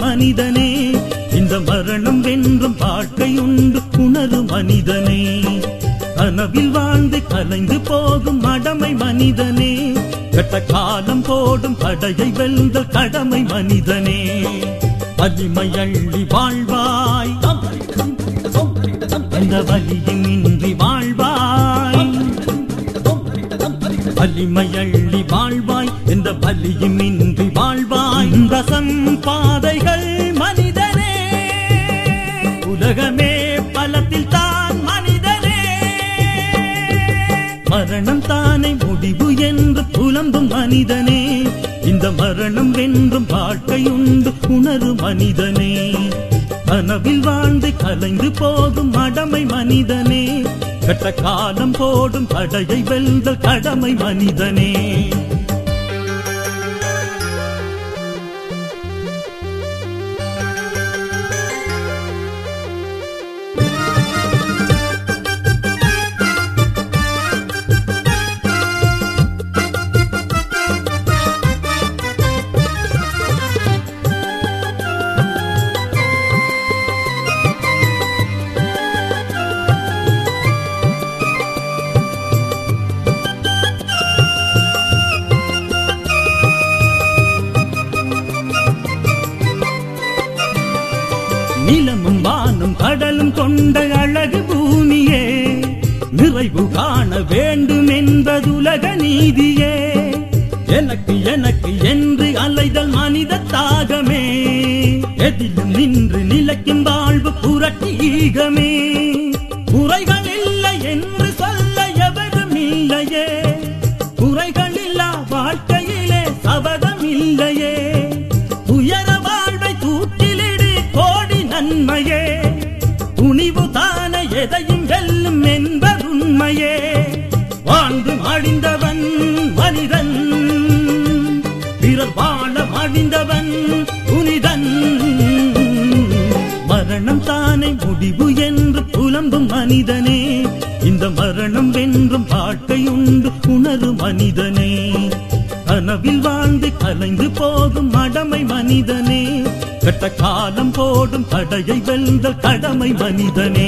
மனிதனே இந்த மரணம் வென்றும் வாழ்க்கையுண்டு உணரு மனிதனே கனவில் வாழ்ந்து கலைந்து போகும் மடமை மனிதனே கட்ட காலம் போடும் படையை வெல்ந்த கடமை மனிதனே வலிமை அள்ளி வாழ்வாய் அந்த வலியும் இன்றி வாழ்வாய் வலிமை அள்ளி வாழ்வாய் இந்த வலியும் இன்றி வாழ்வாய் இந்த சம்பாதைகள் மனிதனே உலகமே பலத்தில் தான் மனிதனே மரணம் தானே முடிவு என்று புலம்பும் மனிதனே இந்த மரணம் வென்றும் வாழ்க்கையுண்டு உணரு மனிதனே கனவில் வாழ்ந்து கலைந்து போகும் மடமை மனிதனே கட்ட காலம் போடும் படையை வெல்த கடமை மனிதனே நிலமும் வானும் கடலும் கொண்ட அழகு பூமியே நிறைவு காண வேண்டும் என்பதுலக நீதியே எனக்கு எனக்கு என்று அலைதல் மனித தாகமே எதிலும் நின்று நிலைக்கும் வாழ்வு புரட்சி ஈகமே குறைகள் இல்லை என்று சொல்ல எவரும் இல்லையே குறைகள் இல்லா வாழ்க்கையிலே சபதம் இல்லையே உயர வாழ்வை தூக்கிலிடு கோடி நன்மையே துணிவு தான எதையும் வெல்லும் என்பதுண்மையே வாழ்ந்து அழிந்தவன் மனிதன் பிறர் வாழ அழிந்தவன் புனிதன் மரணம் தானே முடிவு என்று புலம்பும் மனிதனே இந்த மரணம் வென்றும் வாழ்க்கையுண்டு உணரு மனிதனே கனவில் வாழ்ந்து கலைந்து போகும் மடமை மனிதனே கட்ட காலம் போடும் படையை வெல்ந்த கடமை மனிதனே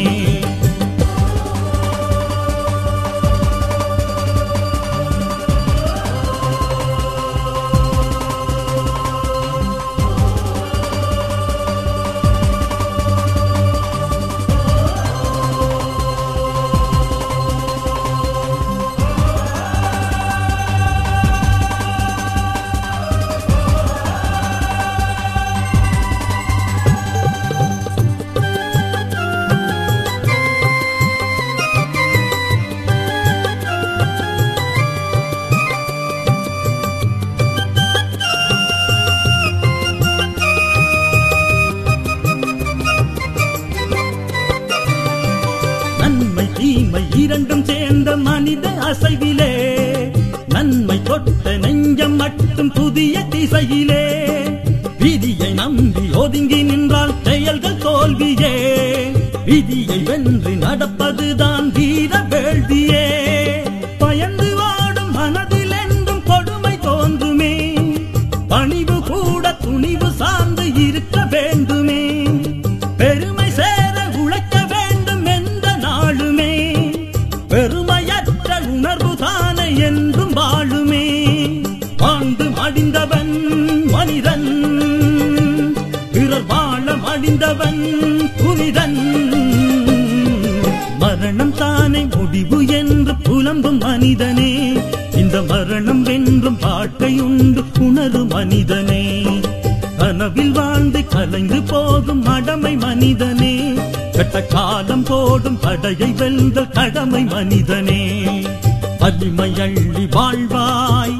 நன்மை தீமை இரண்டும் சேர்ந்த மனித அசைவிலே நன்மை தொட்ட நெஞ்சம் மட்டும் புதிய திசையிலே விதியை நம்பி ஒதுங்கி நின்றால் செயல்கள் தோல்வியே விதியை வென்று நடப்பதுதான் வீர வேள்வியே பயந்து வாடும் மனதில் என்றும் கொடுமை தோன்றுமே பணிவு கூட துணிவு சார்ந்து இருக்க வேண்டுமே பெருமை சேர உழைக்க வேண்டும் எந்த நாளுமே பெருமையற்ற உணர்வு தானே என்றும் வாழுமே வாழ்ந்து மடிந்தவன் மனிதன் பிறர் வாழ மடிந்தவன் புனிதன் மரணம் தானே முடிவு என்று புலம்பும் மனிதனே இந்த மரணம் வென்றும் வாழ்க்கையுண்டு உணரு மனிதனே கனவில் வாழ்ந்து கலைந்து போகும் மடமை மனிதனே கட்ட காலம் போடும் படையை வெல்ந்த கடமை மனிதனே வலிமை அள்ளி வாழ்வாய்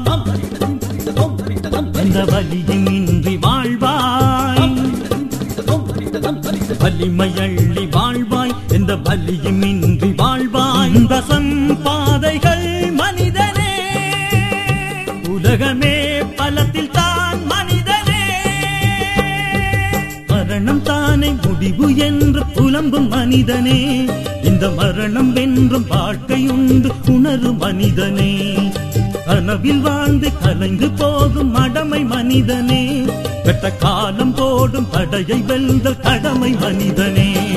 அந்த வலியும் இன்றி வாழ்வாய் வலிமை அள்ளி வாழ்வாய் எந்த வலியும் இன்றி வாழ்வாய் இந்த சம்பாதைகள் மனிதனே உலகமே பலத்தில் தான் மனிதனே மரணம் தானே முடிவு என்று புலம்பும் மனிதனே இந்த மரணம் வென்றும் வாழ்க்கையுண்டு உணரு மனிதனே கனவில் வாழ்ந்து கலைந்து போகும் மடமை மனிதனே பெற்ற காலம் போடும் படையை வெல்தல் கடமை மனிதனே